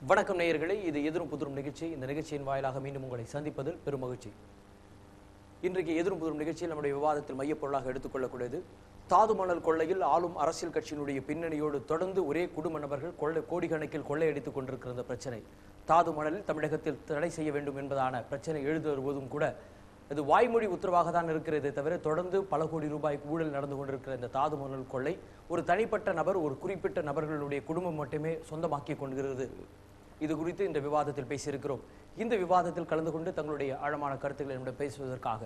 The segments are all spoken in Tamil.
வணக்கம் நேயர்களே இது எதிரும் புதிரும் நிகழ்ச்சி இந்த நிகழ்ச்சியின் வாயிலாக மீண்டும் உங்களை சந்திப்பதில் பெரும் மகிழ்ச்சி இன்றைக்கு எதிரும் புதிரும் நிகழ்ச்சியில் நம்முடைய விவாதத்தில் மையப்பொருளாக எடுத்துக்கொள்ளக்கூடியது தாது மணல் கொள்ளையில் ஆளும் அரசியல் கட்சியினுடைய பின்னணியோடு தொடர்ந்து ஒரே குடும்ப நபர்கள் கொள்ளை கோடிக்கணக்கில் கொள்ளையடித்துக் கொண்டிருக்கிற இந்த பிரச்சனை தாது மணலில் தமிழகத்தில் தடை செய்ய வேண்டும் என்பதான பிரச்சனை எழுது வருவதும் கூட இது வாய்மொழி உத்தரவாக தான் இருக்கிறதே தவிர தொடர்ந்து பல கோடி ரூபாய் ஊழல் நடந்து கொண்டிருக்கிற இந்த தாது மணல் கொள்ளை ஒரு தனிப்பட்ட நபர் ஒரு குறிப்பிட்ட நபர்களுடைய குடும்பம் மட்டுமே சொந்தமாக்கி கொண்டிருக்கிறது இது குறித்து இந்த விவாதத்தில் பேசியிருக்கிறோம் இந்த விவாதத்தில் கலந்து கொண்டு தங்களுடைய ஆழமான கருத்துக்களை என்னிடம் பேசுவதற்காக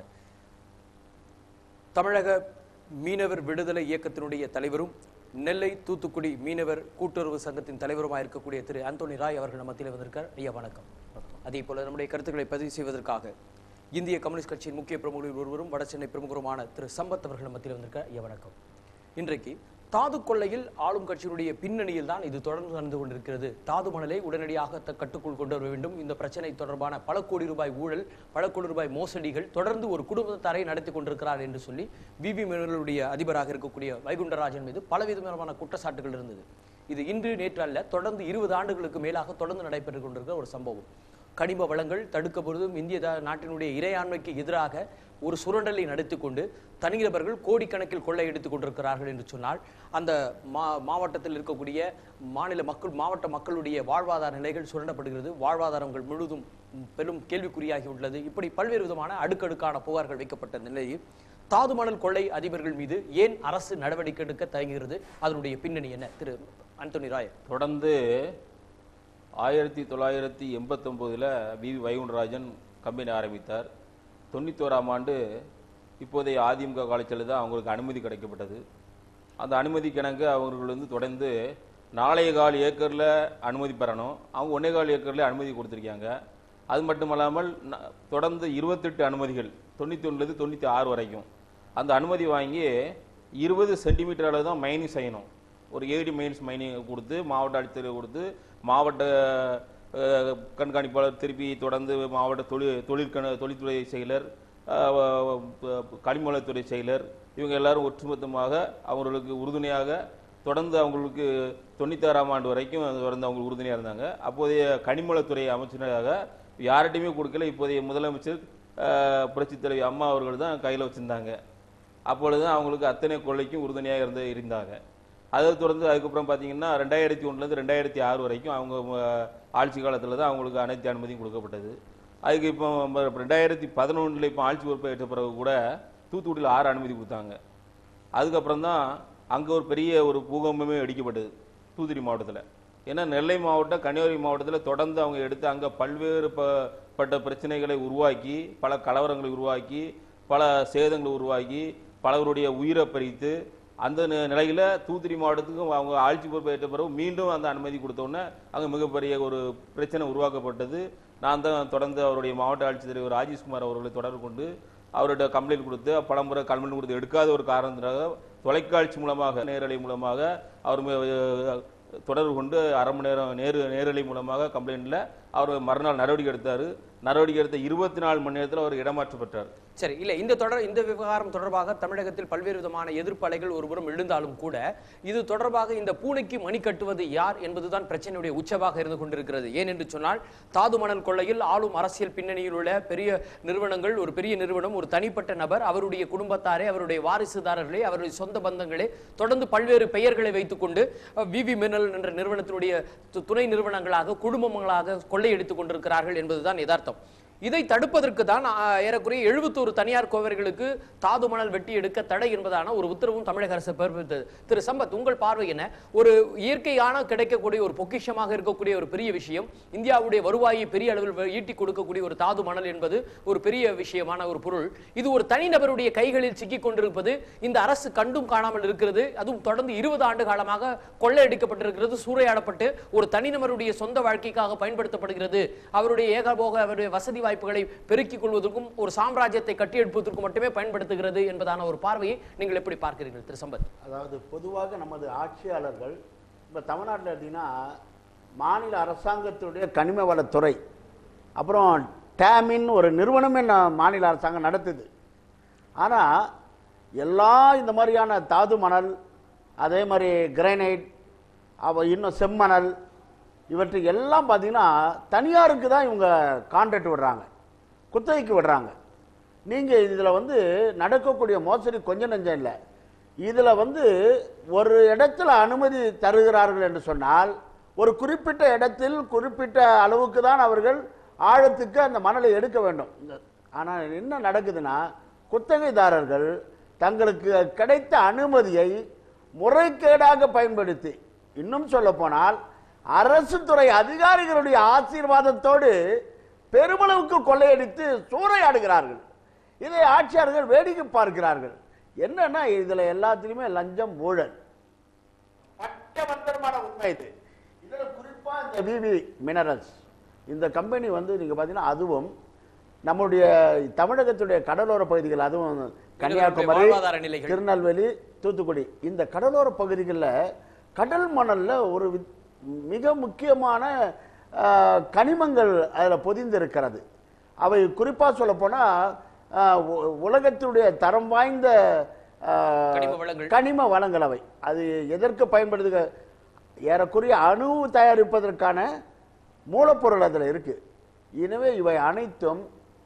தமிழக மீனவர் விடுதலை இயக்கத்தினுடைய தலைவரும் நெல்லை தூத்துக்குடி மீனவர் கூட்டுறவு சங்கத்தின் தலைவருமாக இருக்கக்கூடிய திரு அந்தோனி ராய் அவர்கள் நம்ம மத்தியில் வந்திருக்கார் ஐயா வணக்கம் அதே போல நம்முடைய கருத்துக்களை பதிவு செய்வதற்காக இந்திய கம்யூனிஸ்ட் கட்சியின் முக்கிய பிரமுகரில் ஒருவரும் வடசென்னை பிரமுகருமான திரு சம்பத் அவர்கள் நம்ம மத்தியில் வந்திருக்கார் ஐயா வணக்கம் இன்றைக்கு தாது கொள்ளையில் ஆளும் கட்சியினுடைய பின்னணியில் தான் இது தொடர்ந்து நடந்து கொண்டிருக்கிறது தாது மணலை உடனடியாக த- கட்டுக்குள் கொண்டு வர வேண்டும் இந்த பிரச்சனை தொடர்பான பல கோடி ரூபாய் ஊழல் பல கோடி ரூபாய் மோசடிகள் தொடர்ந்து ஒரு குடும்பத்தாரை நடத்தி கொண்டிருக்கிறார் என்று சொல்லி விவி மினரலுடைய அதிபராக இருக்கக்கூடிய வைகுண்டராஜன் மீது பலவிதமான குற்றச்சாட்டுகள் இருந்தது இது இன்று நேற்று அல்ல தொடர்ந்து இருபது ஆண்டுகளுக்கு மேலாக தொடர்ந்து நடைபெற்றுக் கொண்டிருக்கிற ஒரு சம்பவம் கனிம வளங்கள் தடுக்கப்படுவதும் இந்திய த- நாட்டினுடைய இறையாண்மைக்கு எதிராக ஒரு சுரண்டலை நடத்தி கொண்டு தனிநபர்கள் கோடிக்கணக்கில் கொள்ளையடித்துக் கொண்டிருக்கிறார்கள் என்று சொன்னால் அந்த மா மாவட்டத்தில் இருக்கக்கூடிய மாநில மக்கள் மாவட்ட மக்களுடைய வாழ்வாதார நிலைகள் சுரண்டப்படுகிறது வாழ்வாதாரங்கள் முழுதும் பெரும் கேள்விக்குறியாகி உள்ளது இப்படி பல்வேறு விதமான அடுக்கடுக்கான புகார்கள் வைக்கப்பட்ட நிலையில் தாது மணல் கொள்ளை அதிபர்கள் மீது ஏன் அரசு நடவடிக்கை எடுக்க தயங்குகிறது அதனுடைய பின்னணி என்ன திரு அந்தோனி ராய் தொடர்ந்து ஆயிரத்தி தொள்ளாயிரத்தி எண்பத்தொம்போதில் வி வி வைகுண்டராஜன் கம்பெனி ஆரம்பித்தார் தொண்ணூத்தோராம் ஆண்டு இப்போதைய அதிமுக காலத்தில் தான் அவங்களுக்கு அனுமதி கிடைக்கப்பட்டது அந்த அனுமதி கிணங்க அவர்கள் வந்து தொடர்ந்து நாளைய கால் ஏக்கரில் அனுமதி பெறணும் அவங்க ஒன்னே கால் ஏக்கரில் அனுமதி கொடுத்துருக்காங்க அது மட்டும் இல்லாமல் ந- தொடர்ந்து இருபத்தெட்டு அனுமதிகள் தொண்ணூற்றி ஒன்றுலேருந்து தொண்ணூற்றி ஆறு வரைக்கும் அந்த அனுமதி வாங்கி இருபது சென்டிமீட்டர் அளவு தான் மைனிங் செய்யணும் ஒரு ஏடி மைன்ஸ் மைனிங் கொடுத்து மாவட்ட ஆட்சித்தலைவர் கொடுத்து மாவட்ட அஹ், கண்காணிப்பாளர் திருப்பி தொடர்ந்து மாவட்ட தொழில் தொழிற்கண தொழில்துறை செயலர் அஹ், ப- கனிமவளத்துறை செயலர் இவங்க எல்லாரும் ஒட்டுமொத்தமாக அவர்களுக்கு உறுதுணையாக தொடர்ந்து அவங்களுக்கு தொண்ணூத்தாறாம் ஆண்டு வரைக்கும் தொடர்ந்து அவங்க உறுதுணையாக இருந்தாங்க அப்போதைய கனிமவளத்துறை அமைச்சராக யார்கிட்டையுமே கொடுக்கல இப்போதைய முதலமைச்சர் அஹ், புரட்சித் தலைவி அம்மா அவர்கள் தான் கையில் வச்சிருந்தாங்க அப்பொழுது அவங்களுக்கு அத்தனை கொள்ளைக்கும் உறுதுணையாக இருந்து இருந்தாங்க அதை தொடர்ந்து அதுக்கப்புறம் பார்த்தீங்கன்னா ரெண்டாயிரத்தி ஒன்றுலேருந்து ரெண்டாயிரத்தி ஆறு வரைக்கும் அவங்க அஹ், ஆட்சி காலத்தில் தான் அவங்களுக்கு அனைத்து அனுமதியும் கொடுக்கப்பட்டது அதுக்கு இப்போ ம- ரெண்டாயிரத்தி பதினொன்றில் இப்போ ஆட்சி பொறுப்பேற்ற பிறகு கூட தூத்துக்குடியில் ஆறு அனுமதி கொடுத்தாங்க அதுக்கப்புறம் தான் அங்கே ஒரு பெரிய ஒரு பூகம்பமே வெடிக்கப்பட்டது தூத்துக்குடி மாவட்டத்தில் ஏன்னா நெல்லை மாவட்டம் கன்னியாகுமரி மாவட்டத்தில் தொடர்ந்து அவங்க எடுத்து அங்கே பல்வேறு ப பட்ட பிரச்சனைகளை உருவாக்கி பல கலவரங்களை உருவாக்கி பல சேதங்களை உருவாக்கி பலவருடைய உயிரை பறித்து அந்த நி- நிலையில தூத்துக்குடி மாவட்டத்துக்கும் அவங்க ஆட்சி பொறுப்பேற்ற பிறகு மீண்டும் அந்த அனுமதி கொடுத்தோன்னே அங்கே மிகப்பெரிய ஒரு பிரச்சனை உருவாக்கப்பட்டது நான் தான் தொடர்ந்து அவருடைய மாவட்ட ஆட்சித்தலைவர் ராஜேஷ்குமார் அவர்களை தொடர்பு கொண்டு அவர்கிட்ட கம்ப்ளைண்ட் கொடுத்து பலமுறை கம்ப்ளைண்ட் கொடுத்து எடுக்காத ஒரு காரணத்தினாக தொலைக்காட்சி மூலமாக நேரலை மூலமாக அவர் மீ- தொடர்பு கொண்டு அரை மணி நேரம் நேரு நேரலை மூலமாக கம்ப்ளைண்ட்ல அவர் மறுநாள் நடவடிக்கை எடுத்தார் நடவடிக்கை எடுத்த இருபத்தி நாலு மணி நேரத்தில் அவர் இடமாற்றம் பெற்றார் சரி இல்ல இந்த தொடர் இந்த விவகாரம் தொடர்பாக தமிழகத்தில் பல்வேறு விதமான எதிர்ப்பலைகள் ஒருபுறம் எழுந்தாலும் கூட இது தொடர்பாக இந்த பூனைக்கு மணி கட்டுவது யார் என்பதுதான் பிரச்சனையுடைய உச்சமாக இருந்து கொண்டிருக்கிறது ஏன் என்று சொன்னால் தாது மணல் கொள்ளையில் ஆளும் அரசியல் பின்னணியில் உள்ள பெரிய நிறுவனங்கள் ஒரு பெரிய நிறுவனம் ஒரு தனிப்பட்ட நபர் அவருடைய குடும்பத்தாரே அவருடைய வாரிசுதாரர்களே அவருடைய சொந்த பந்தங்களே தொடர்ந்து பல்வேறு பெயர்களை வைத்துக்கொண்டு விவி மினல் என்ற நிறுவனத்தினுடைய து- துணை நிறுவனங்களாக குடும்பங்களாக கொள்ளையடித்துக் கொண்டிருக்கிறார்கள் என்பதுதான் யதார்த்தம் இதை தடுப்பதற்கு தான் ஆ, ஏறக்குறைய எழுபத்தோரு தனியார் கோவர்களுக்கு தாது மணல் வெட்டி எடுக்க தடை என்பதான ஒரு உத்தரவும் தமிழக அரசு பிறப்பித்தது திரு சம்பத் உங்கள் பார்வை என்ன ஒரு இயற்கையான கிடைக்கக்கூடிய ஒரு பொக்கிஷமாக இருக்கக்கூடிய ஒரு பெரிய விஷயம் இந்தியாவுடைய வருவாயை பெரிய அளவில் வ- ஈட்டி கொடுக்கக்கூடிய ஒரு தாது மணல் என்பது ஒரு பெரிய விஷயமான ஒரு பொருள் இது ஒரு தனிநபருடைய கைகளில் சிக்கிக் கொண்டிருப்பது இந்த அரசு கண்டும் காணாமல் இருக்கிறது அதுவும் தொடர்ந்து இருபது ஆண்டு காலமாக கொள்ளையடிக்கப்பட்டிருக்கிறது சூறையாடப்பட்டு ஒரு தனிநபருடைய சொந்த வாழ்க்கைக்காக பயன்படுத்தப்படுகிறது அவருடைய ஏகபோக அவருடைய வசதி வாய்ப்புகளை பெருக்கிக் கொள்வதற்கும் ஒரு சாம்ராஜ்யத்தை கட்டியெழுப்பதற்கும் மட்டுமே பயன்படுத்துகிறது என்பதான ஒரு பார்வையை நீங்கள் எப்படி பார்க்கிறீர்கள் திரு சம்பத் அதாவது பொதுவாக நமது ஆட்சியாளர்கள் இப்போ தமிழ்நாட்டில் எடுத்தீங்கன்னா மாநில அரசாங்கத்துடைய கனிம வளத்துறை அப்புறம் டேமின் ஒரு நிறுவனமே ந- மாநில அரசாங்கம் நடத்துது ஆனால் எல்லா இந்த மாதிரியான தாது மணல் அதே மாதிரி கிரைனைட் அவ இன்னும் செம்மணல் இவற்றை எல்லாம் பார்த்தீங்கன்னா தனியாருக்கு தான் இவங்க கான்ட்ராக்ட் விடுறாங்க குத்தகைக்கு விடுறாங்க நீங்கள் இதில் வந்து நடக்கக்கூடிய மோசடி கொஞ்சம் நஞ்சம் இல்லை இதில் வந்து ஒரு இடத்துல அனுமதி தருகிறார்கள் என்று சொன்னால் ஒரு குறிப்பிட்ட இடத்தில் குறிப்பிட்ட அளவுக்கு தான் அவர்கள் ஆழத்துக்கு அந்த மணலை எடுக்க வேண்டும் ஆனால் என்ன நடக்குதுன்னா குத்தகைதாரர்கள் தங்களுக்கு கிடைத்த அனுமதியை முறைகேடாக பயன்படுத்தி இன்னும் சொல்ல போனால் அரசு துறை அதிகாரிகளுடைய ஆசீர்வாதத்தோடு பெருமளவுக்கு கொள்ளையடித்து சூறையாடுகிறார்கள் இதை ஆட்சியாளர்கள் வேடிக்கை பார்க்கிறார்கள் என்னன்னா இதுல எல்லாத்திலுமே லஞ்சம் ஊழல் பட்டவந்தரமான உண்மை இது இதுல குறிப்பா இந்த விவி மினரல்ஸ் இந்த கம்பெனி வந்து நீங்க பாத்தீங்கன்னா அதுவும் நம்முடைய தமிழகத்துடைய கடலோர பகுதிகள் அதுவும் கன்னியாகுமரி வாழ்வாதார நிலைகள். திருநெல்வேலி தூத்துக்குடி இந்த கடலோர பகுதிகளில் கடல் மணல்ல ஒரு வி- மிக முக்கியமான ஆஹ், கனிமங்கள் அதில் பொதிந்திருக்கிறது அவை குறிப்பாக சொல்ல போனால் உலகத்தினுடைய தரம் வாய்ந்த ஆஹ், கனிம வளங்கள். கனிம வளங்கள் அவை அது எதற்கு பயன்படுது ஏறக்குறைய அணு தயாரிப்பதற்கான மூலப்பொருள் அதில் இருக்கு எனவே இவை அனைத்தும்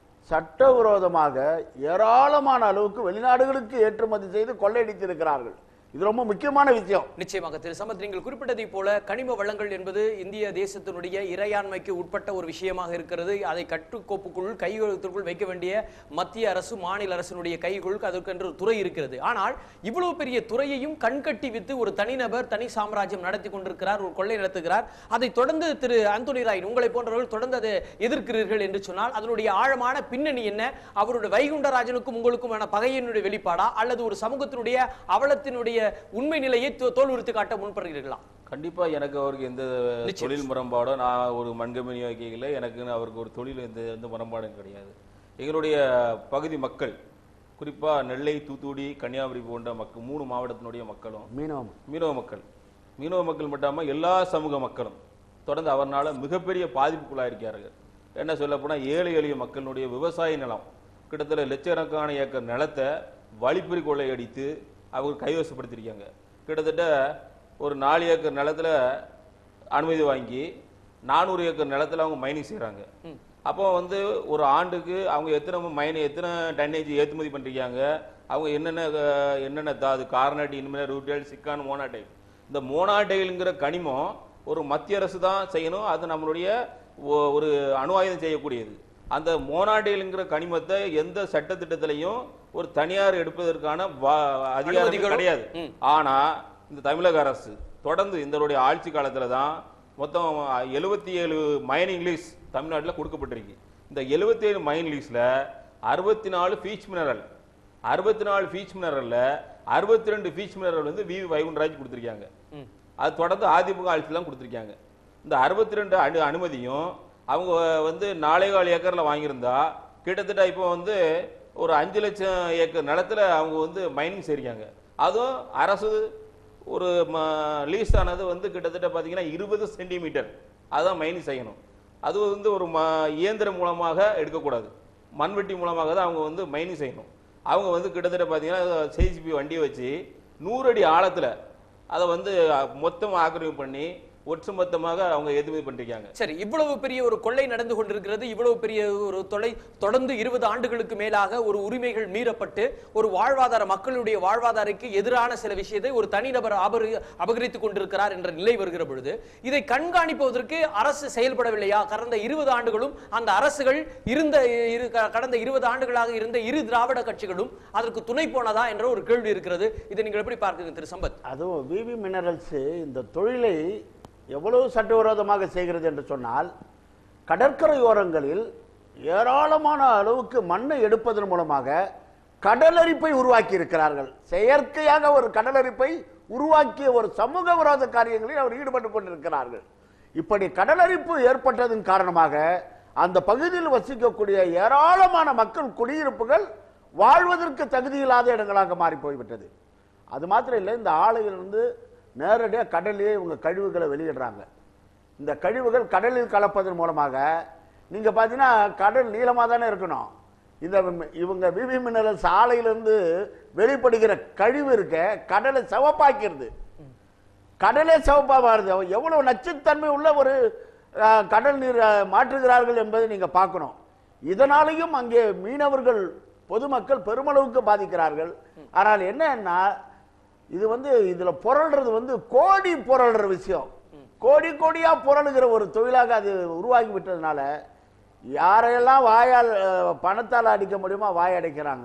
சட்டவிரோதமாக ஏராளமான அளவுக்கு வெளிநாடுகளுக்கு ஏற்றுமதி செய்து கொள்ளையடித்திருக்கிறார்கள் இது ரொம்ப முக்கியமான விஷயம் நிச்சயமாக திரு சம்பத் நீங்கள் குறிப்பிட்டதை போல கனிம வளங்கள் என்பது இந்திய தேசத்தினுடைய இறையாண்மைக்கு உட்பட்ட ஒரு விஷயமாக இருக்கிறது அதை கட்டுக்கோப்புக்குள் கையெழுத்திற்குள் வைக்க வேண்டிய மத்திய அரசு மாநில அரசினுடைய கைக்குள் அதற்கென்று ஒரு துறை இருக்கிறது ஆனால் இவ்வளவு பெரிய துறையையும் கண்கட்டி வித்து ஒரு தனிநபர் தனி சாம்ராஜ்யம் நடத்தி கொண்டிருக்கிறார் ஒரு கொள்ளை நடத்துகிறார் அதை தொடர்ந்து திரு அந்தோனி ராய் உங்களை போன்றவர்கள் தொடர்ந்து அதை எதிர்க்கிறீர்கள் என்று சொன்னால் அதனுடைய ஆழமான பின்னணி என்ன அவருடைய வைகுண்டராஜனுக்கும் உங்களுக்குமான பகையினுடைய வெளிப்பாடா அல்லது ஒரு சமூகத்தினுடைய அவலத்தினுடைய உண்மை நிலையை தோ- தோலுரித்து காட்ட முன்படுகிறீர்களா கண்டிப்பா எனக்கு அவருக்கு எந்த நிச்சயம். தொழில் முரண்பாடோ நான் ஒரு மண்கம்பெனி வைக்கல எனக்கு அவருக்கு ஒரு தொழில் எந்த எந்த முரண்பாடும் கிடையாது எங்களுடைய பகுதி மக்கள் குறிப்பா நெல்லை தூத்துக்குடி கன்னியாகுமரி போன்ற மக்கள் மூணு மாவட்டத்தினுடைய மக்களும் மீனவம் மீனவ மக்கள் மீனவ மக்கள் மட்டும் எல்லா சமூக மக்களும் தொடர்ந்து அவர்னால மிகப்பெரிய பாதிப்புக்குள்ளாயிருக்கிறார்கள் என்ன சொல்ல போனா ஏழை எளிய மக்களுடைய விவசாய நிலம் கிட்டத்தட்ட லட்சக்கணக்கான ஏக்கர் நிலத்தை வழிப்பறி கொள்ளையடித்து அவங்க கைவசப்படுத்திருக்காங்க கிட்டத்தட்ட ஒரு நாலு ஏக்கர் நிலத்துல அனுமதி வாங்கி நானூறு ஏக்கர் நிலத்துல அவங்க மைனிங் செய்றாங்க அப்போ வந்து ஒரு ஆண்டுக்கு அவங்க எத்தனை மைன் எத்தனை டன்னேஜ் ஏற்றுமதி பண்ணிருக்காங்க அவங்க என்னென்ன அஹ், என்னென்ன தாது கார்னட் இனிமேல் ரூட்டேல் சிக்கான் மோனாடைல் இந்த மோனாடைல்ங்கிற கனிமம் ஒரு மத்திய அரசு தான் செய்யணும் அது நம்மளுடைய ஒ- ஒரு அணு ஆயுதம் செய்யக்கூடியது அந்த மோனாடைல்ங்கிற கனிமத்தை எந்த சட்டத்திட்டத்திலையும் ஒரு தனியார் எடுப்பதற்கான வா- அதிகாரம் அனுமதிகளும், கிடையாது ம். ஆனா இந்த தமிழக அரசு தொடர்ந்து இதனுடைய ஆட்சி காலத்துல தான் மொத்தம் எழுபத்தி ஏழு மைனிங் லீஸ் தமிழ்நாட்டில் கொடுக்கப்பட்டிருக்கு இந்த எழுபத்தி ஏழு மைன் லீஸ்ல அறுபத்தி நாலு பீச் மினரல் அறுபத்தி நாலு பீச் மினரல்ல அறுபத்தி ரெண்டு பீச் மினரல் வந்து வி வைகுண்டராஜ் கொடுத்துருக்காங்க ம். அது தொடர்ந்து அதிமுக ஆட்சிலாம் கொடுத்துருக்காங்க இந்த அறுபத்தி ரெண்டு அனு அனுமதியும் அவங்க வந்து நாலே கால் ஏக்கர்ல வாங்கியிருந்தா கிட்டத்தட்ட இப்போ வந்து ஒரு அஞ்சு லட்சம் ஏக்கர் நிலத்துல அவங்க வந்து மைனிங் செய்றாங்க அதுவும் அரசு ஒரு லீஸ் ஆனது வந்து கிட்டத்தட்ட பார்த்தீங்கன்னா இருபது சென்டிமீட்டர் அதான் மைனிங் செய்யணும் அது வந்து ஒரு ம இயந்திரம் மூலமாக எடுக்கக்கூடாது மண்வெட்டி மூலமாக தான் அவங்க வந்து மைனிங் செய்யணும் அவங்க வந்து கிட்டத்தட்ட பார்த்தீங்கன்னா சிசிபி வண்டியை வச்சு நூறு அடி ஆழத்தில் அதை வந்து மொத்தம் ஆக்கிரமிப்பு பண்ணி ஒட்டுமொத்தமாக அவங்க ஏற்றுமதி பண்ணிருக்காங்க சரி இவ்வளவு பெரிய ஒரு கொள்ளை நடந்து கொண்டிருக்கிறது இவ்வளவு பெரிய ஒரு தொலை தொடர்ந்து இருபது ஆண்டுகளுக்கு மேலாக ஒரு உரிமைகள் மீறப்பட்டு ஒரு வாழ்வாதார மக்களுடைய வாழ்வாதாரಕ್ಕೆ எதிரான சில விஷயத்தை ஒரு தனிநபர் அபரி அபகரித்துக் கொண்டிருக்கிறார் என்ற நிலை வருகிற பொழுது இதை கண்காணிப்பதற்கு அரசு செயல்படவில்லையா கடந்த இருபது ஆண்டுகளும் அந்த அரசுகள் இருந்த இரு க- கடந்த இருபது ஆண்டுகளாக இருந்த இரு திராவிட கட்சிகளும் அதற்கு துணை போனதா என்ற ஒரு கேள்வி இருக்கிறது இதை நீங்கள் எப்படி பார்க்கிறீங்க திரு சம்பத் அதுவும் விவி மினரல்ஸ் இந்த தொழிலை எவ்வளவு சட்டவிரோதமாக செய்கிறது என்று சொன்னால் கடற்கரையோரங்களில் ஏராளமான அளவுக்கு மண்ணை எடுப்பதன் மூலமாக கடலரிப்பை உருவாக்கி இருக்கிறார்கள் செயற்கையாக ஒரு கடலரிப்பை உருவாக்கிய ஒரு சமூக விரோத காரியங்களில் அவர் ஈடுபட்டு கொண்டிருக்கிறார்கள் இப்படி கடலரிப்பு ஏற்பட்டதன் காரணமாக அந்த பகுதியில் வசிக்கக்கூடிய ஏராளமான மக்கள் குடியிருப்புகள் வாழ்வதற்கு தகுதியில்லாத இடங்களாக மாறி போய்விட்டது அது மாத்திரம் இல்லை இந்த ஆலையிலிருந்து நேரடியாக கடலிலே இவங்க கழிவுகளை வெளியிடுறாங்க இந்த கழிவுகள் கடலில் கலப்பதன் மூலமாக நீங்கள் பார்த்தீங்கன்னா கடல் நீளமாக தானே இருக்கணும் இந்த ம்- இவங்க விவி மினரல்ஸ் ஆலையிலிருந்து வெளிப்படுகிற கழிவு இருக்க கடலை சிவப்பாக்கிறது கடலே சிவப்பா மாறுது அவன் எவ்வளவு நச்சுத்தன்மை உள்ள ஒரு அஹ், கடல் நீர் அஹ், மாற்றுகிறார்கள் என்பதை நீங்க பார்க்கணும் இதனாலையும் அங்கே மீனவர்கள் பொதுமக்கள் பெருமளவுக்கு பாதிக்கிறார்கள் ஆனால் என்னன்னா இது வந்து இதுல புரள்றது வந்து கோடி புரள்ற விஷயம் கோடி கோடியா புரளுகிற ஒரு தொழிலாக அது உருவாகி விட்டதுனால யாரையெல்லாம் வாயால் அஹ், பணத்தால் அடிக்க முடியுமோ வாய் அடைக்கிறாங்க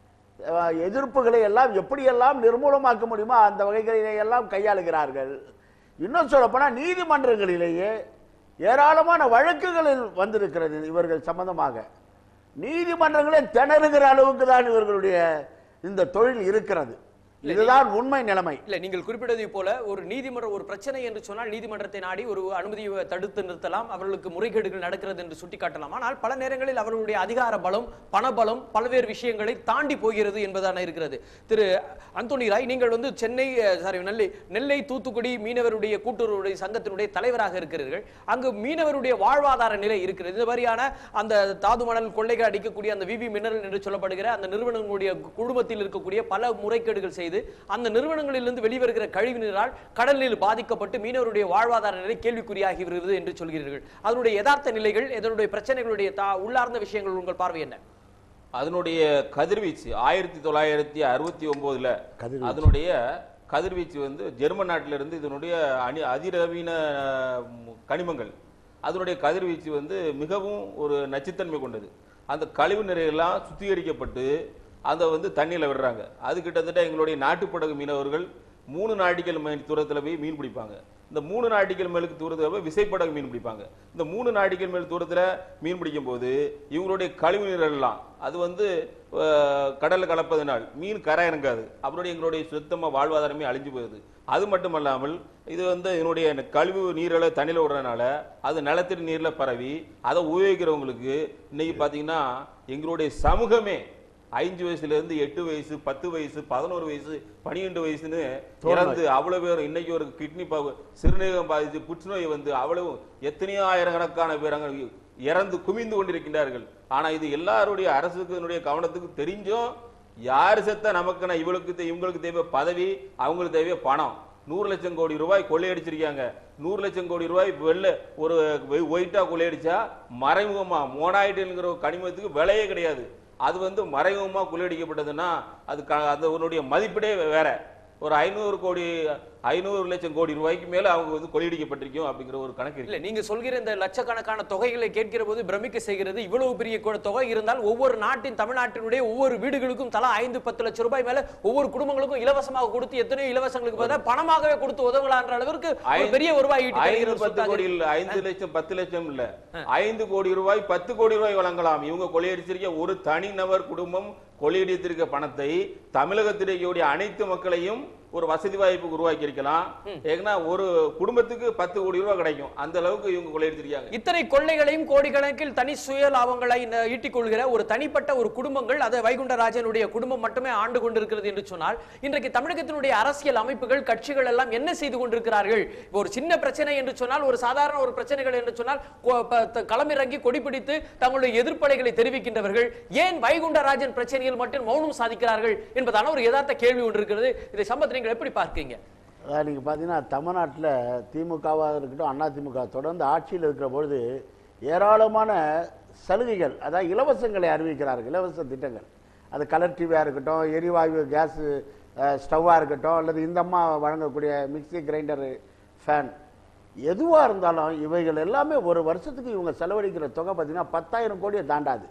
அஹ், எதிர்ப்புகளை எல்லாம் எப்படியெல்லாம் நிர்மூலமாக்க முடியுமோ அந்த வகைகளிலே எல்லாம் கையாளுகிறார்கள் இன்னும் சொல்லப்போனால் நீதிமன்றங்களிலேயே ஏராளமான வழக்குகளில் வந்திருக்கிறது இவர்கள் சம்பந்தமாக நீதிமன்றங்களே திணறுகிற அளவுக்கு தான் இவர்களுடைய இந்த தொழில் இருக்கிறது இதுதான் உண்மை நிலைமை இல்ல நீங்கள் குறிப்பிட்டதை போல ஒரு நீதிமன்றம் ஒரு பிரச்சனை என்று சொன்னால் நீதிமன்றத்தை நாடி ஒரு அனுமதியை தடுத்து நிறுத்தலாம் அவர்களுக்கு முறைகேடுகள் நடக்கிறது என்று சுட்டிக்காட்டலாம் ஆனால் பல நேரங்களில் அவர்களுடைய அதிகார பலம் பணபலம் பல்வேறு விஷயங்களை தாண்டி போகிறது என்பதான இருக்கிறது திரு அந்தோனி ராய் நீங்கள் வந்து சென்னை சாரி நெல்லை நெல்லை தூத்துக்குடி மீனவருடைய கூட்டுறவுடைய சங்கத்தினுடைய தலைவராக இருக்கிறீர்கள் அங்கு மீனவருடைய வாழ்வாதார நிலை இருக்கிறது இந்த மாதிரியான அந்த தாது மணல் கொள்ளைகள் அடிக்கக்கூடிய அந்த விவி மினரல் என்று சொல்லப்படுகிற அந்த நிறுவனங்களுடைய குழுமத்தில் இருக்கக்கூடிய பல முறைகேடுகள் செய்து அந்த நிறுவனங்களிலிருந்து வெளிவருகிற கழிவு நீரால் கடல் நீர் பாதிக்கப்பட்டு மீனவருடைய வாழ்வாதார நிலை கேள்விக்குறியாகி வருகிறது என்று சொல்கிறீர்கள் அதனுடைய யதார்த்த நிலைகள் இதனுடைய பிரச்சனைகளுடைய தா- உள்ளார்ந்த விஷயங்கள் உங்கள் பார்வை என்ன அதனுடைய கதிர்வீச்சு ஆயிரத்தி தொள்ளாயிரத்தி அறுபத்தி ஒன்பதுல கதிர்வீச்சு. அதனுடைய கதிர்வீச்சு வந்து ஜெர்மன் நாட்டில இருந்து இதனுடைய அணி அதிநவீன ம், கனிமங்கள் அதனுடைய கதிர்வீச்சு வந்து மிகவும் ஒரு நச்சுத்தன்மை கொண்டது அந்த கழிவு நீரெல்லாம் சுத்திகரிக்கப்பட்டு அதை வந்து தண்ணியில விடுறாங்க அது கிட்டத்தட்ட எங்களுடைய நாட்டுப்படகு மீனவர்கள் மூணு நாட்டிகள் மைல் தூரத்துல போய் மீன் பிடிப்பாங்க இந்த மூணு நாட்டிகள் மேலுக்கு தூரத்துல போய் விசைப்படகு மீன் பிடிப்பாங்க இந்த மூணு நாட்டிகள் மேல் தூரத்துல மீன் பிடிக்கும் போது இவங்களுடைய கழிவு நீர் எல்லாம் அது வந்து அஹ், கடல்ல கலப்பதனால் மீன் கரை இறங்காது அவருடைய எங்களுடைய சுத்தமா வாழ்வாதாரமே அழிஞ்சு போகுது அது மட்டுமல்லாமல் இது வந்து இதனுடைய கழிவு நீரில் தண்ணியில் விடுறதுனால அது நிலத்தடி நீர்ல பரவி அதை உபயோகிக்கிறவங்களுக்கு இன்னைக்கு பாத்தீங்கன்னா எங்களுடைய சமூகமே ஐந்து வயசுல இருந்து எட்டு வயசு பத்து வயசு பதினோரு வயசு பன்னிரெண்டு வயசுன்னு இறந்து அவ்வளவு பேர் இன்னைக்கு ஒரு கிட்னி சிறுநீரகம் பாதித்து புற்றுநோய் வந்து அவ்வளவு எத்தனையோ ஆயிரக்கணக்கான பேர் அங்க இறந்து குமிந்து கொண்டிருக்கின்றார்கள் ஆனா இது எல்லாருடைய அரசுக்கு கவனத்துக்கு தெரிஞ்சும் யார் செத்தா நமக்கு நான் இவளுக்கு தே- இவங்களுக்கு தேவை பதவி அவங்களுக்கு தேவை பணம் நூறு லட்சம் கோடி ரூபாய் கொள்ளையடிச்சிருக்காங்க நூறு லட்சம் கோடி ரூபாய் வெள்ள ஒரு ஒயிட்டா கொள்ளையடிச்சா மறைமுகமா மோனாய்டுங்கிற ஒரு கனிமத்துக்கு விலையே கிடையாது அது வந்து மறைமுகமா கொள்ளையடிக்கப்பட்டதுன்னா அது க- அதனுடைய மதிப்பிடே வேற ஒரு ஐநூறு கோடி ஐநூறு லட்சம் கோடி ரூபாய்க்கு மேல அவங்க வந்து கொள்ளையடிக்கப்பட்டிருக்கும் அப்படிங்கிற ஒரு கணக்கு இருக்கு இல்ல நீங்க சொல்கிற இந்த லட்சக்கணக்கான தொகைகளை கேட்கிற போது பிரமிக்க செய்கிறது இவ்வளவு பெரிய கொ- தொகை இருந்தால் ஒவ்வொரு நாட்டின் தமிழ்நாட்டினுடைய ஒவ்வொரு வீடுகளுக்கும் தலா ஐந்து பத்து லட்சம் ரூபாய் மேல ஒவ்வொரு குடும்பங்களுக்கும் இலவசமாக கொடுத்து எத்தனையோ இலவசங்களுக்கு பதிலாக பணமாகவே கொடுத்து உதவலான்ற அளவிற்கு ஒரு ஐந்து- பெரிய வருவாய் ஈட்டி ஐந்து தருகிற ஒரு பத்து சொத்தாக கோடி இல்ல ஐந்து லட்சம் பத்து லட்சம் இல்ல ஐந்து கோடி ரூபாய் பத்து கோடி ரூபாய் வழங்கலாம் இவங்க கொள்ளையடிச்சிருக்க ஒரு தனிநபர் குடும்பம் கொள்ளையடித்திருக்க பணத்தை தமிழகத்திலேயே அனைத்து மக்களையும் ஒரு வசதி வாய்ப்புக்கு உருவாக்கி இருக்கலாம் ஏன்னா ஒரு குடும்பத்துக்கு பத்து கோடி ரூபாய் கிடைக்கும் அந்த அளவுக்கு இவங்க கொள்ளையடிச்சிருக்காங்க இத்தனை கொள்ளைகளையும் கோடிக்கணக்கில் தனி சுய லாபங்களை ந- ஈட்டிக் கொள்கிற ஒரு தனிப்பட்ட ஒரு குடும்பங்கள் அது வைகுண்டராஜனுடைய குடும்பம் மட்டுமே ஆண்டு கொண்டிருக்கிறது என்று சொன்னால் இன்றைக்கு தமிழகத்தினுடைய அரசியல் அமைப்புகள் கட்சிகள் எல்லாம் என்ன செய்து கொண்டிருக்கிறார்கள் இப்போ ஒரு சின்ன பிரச்சனை என்று சொன்னால் ஒரு சாதாரண ஒரு பிரச்சனைகள் என்று சொன்னால் கொ- ப- த- களமிறங்கி கொடி பிடித்து தங்களுடைய எதிர்ப்பலைகளை தெரிவிக்கின்றவர்கள் ஏன் வைகுண்டராஜன் பிரச்சனையில் மட்டும் மௌனம் சாதிக்கிறார்கள் என்பதான ஒரு யதார்த்த கேள்வி ஒன்று இருக்கிறது இதை சம்பத் நீங்கள் எப்படி பார்க்கிறீங்க அதாவது நீங்கள் பார்த்தீங்கன்னா தமிழ்நாட்டில் திமுகவாக இருக்கட்டும் அண்ணா திமுக தொடர்ந்து ஆட்சியில் இருக்கிற பொழுது ஏராளமான சலுகைகள் அதாவது இலவசங்களை அறிவிக்கிறார்கள் இலவச திட்டங்கள் அது கலர் டிவியாக இருக்கட்டும் எரிவாயு கேஸ் ஸ்டவ்வாக இருக்கட்டும் அல்லது இந்த அம்மா வழங்கக்கூடிய மிக்ஸி கிரைண்டரு ஃபேன் எதுவாக இருந்தாலும் இவைகள் எல்லாமே ஒரு வருஷத்துக்கு இவங்க செலவழிக்கிற தொகை பார்த்தீங்கன்னா பத்தாயிரம் கோடியை தாண்டாது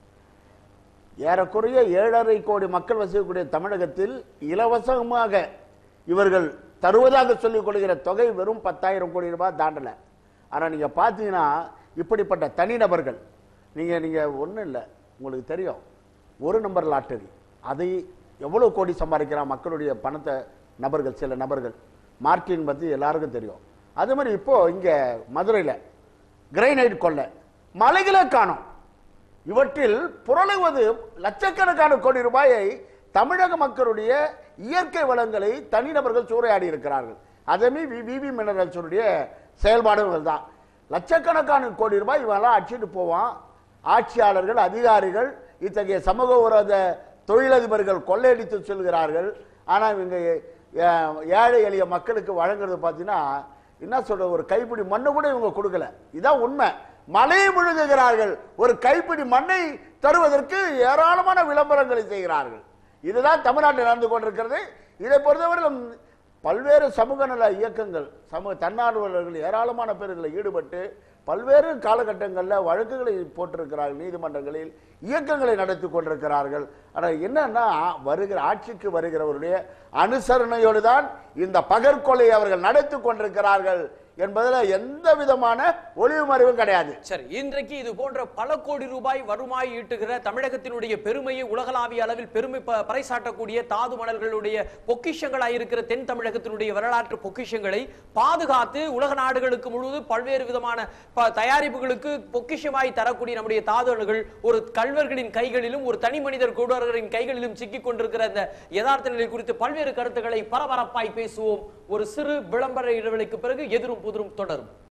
ஏறக்குறைய ஏழரை கோடி மக்கள் வசிக்கக்கூடிய தமிழகத்தில் இலவசமாக இவர்கள் தருவதாக சொல்லிக் கொள்கிற தொகை வெறும் பத்தாயிரம் கோடி ரூபாய் தாண்டல ஆனா நீங்க பார்த்தீங்கன்னா இப்படிப்பட்ட தனிநபர்கள் நீங்க நீங்க ஒண்ணும் இல்லை உங்களுக்கு தெரியும் ஒரு நம்பர் லாட்டரி அதை எவ்வளவு கோடி சம்பாதிக்கிறான் மக்களுடைய பணத்தை நபர்கள் சில நபர்கள் மார்டின் பத்தி எல்லாருக்கும் தெரியும் அதே மாதிரி இப்போ இங்க மதுரையில கிரைனைட் கொள்ளை மலைகளை காணோம் இவற்றில் புரளுவது லட்சக்கணக்கான கோடி ரூபாயை தமிழக மக்களுடைய இயற்கை வளங்களை தனிநபர்கள் சூறையாடி இருக்கிறார்கள் அதேமே விவி மினரல்ஸுடைய செயல்பாடுகள் தான் லட்சக்கணக்கான கோடி ரூபாய் இவெல்லாம் அடிச்சுட்டு போவான் ஆட்சியாளர்கள் அதிகாரிகள் இத்தகைய சமூக விரோத தொழிலதிபர்கள் கொள்ளையடித்து செல்கிறார்கள் ஆனால் இவங்க ஏ- ஏழை எளிய மக்களுக்கு வழங்குறது பார்த்தீங்கன்னா என்ன சொல்ற ஒரு கைப்பிடி மண்ணு கூட இவங்க கொடுக்கல இதான் உண்மை மலையை முழுகுகிறார்கள் ஒரு கைப்பிடி மண்ணை தருவதற்கு ஏராளமான விளம்பரங்களை செய்கிறார்கள் இதுதான் தமிழ்நாட்டில் நடந்து கொண்டிருக்கிறது இதை பொறுத்தவரையிலும் பல்வேறு சமூக நல இயக்கங்கள் சமூக தன்னார்வலர்கள் ஏராளமான பேர்களில் ஈடுபட்டு பல்வேறு காலகட்டங்களில் வழக்குகளை போட்டிருக்கிறார்கள் நீதிமன்றங்களில் இயக்கங்களை நடத்தி கொண்டிருக்கிறார்கள் ஆனால் என்னன்னா வருகிற ஆட்சிக்கு வருகிறவருடைய அனுசரணையோடு தான் இந்த பகற்கொலை அவர்கள் நடத்தி கொண்டிருக்கிறார்கள் என்பதில் எந்த விதமான ஒளிவு மறைவும் கிடையாது சரி இன்றைக்கு இது போன்ற பல கோடி ரூபாய் வருவாய் ஈட்டுகிற தமிழகத்தினுடைய பெருமையை உலகளாவிய அளவில் பெருமை ப- பறைசாட்டக்கூடிய தாது மணல்களுடைய பொக்கிஷங்களாய் இருக்கிற தென் தமிழகத்தினுடைய வரலாற்று பொக்கிஷங்களை பாதுகாத்து உலக நாடுகளுக்கு முழுவதும் பல்வேறு விதமான ப- தயாரிப்புகளுக்கு பொக்கிஷமாய் தரக்கூடிய நம்முடைய தாதுகள் ஒரு கல்வர்களின் கைகளிலும் ஒரு தனி மனிதர் கூடர்களின் கைகளிலும் சிக்கிக் கொண்டிருக்கிற இந்த யதார்த்த நிலை குறித்து பல்வேறு கருத்துக்களை பரபரப்பாய் பேசுவோம் ஒரு சிறு விளம்பர இடைவெளிக்கு பிறகு எதிரும் புதிரும் தொடரும்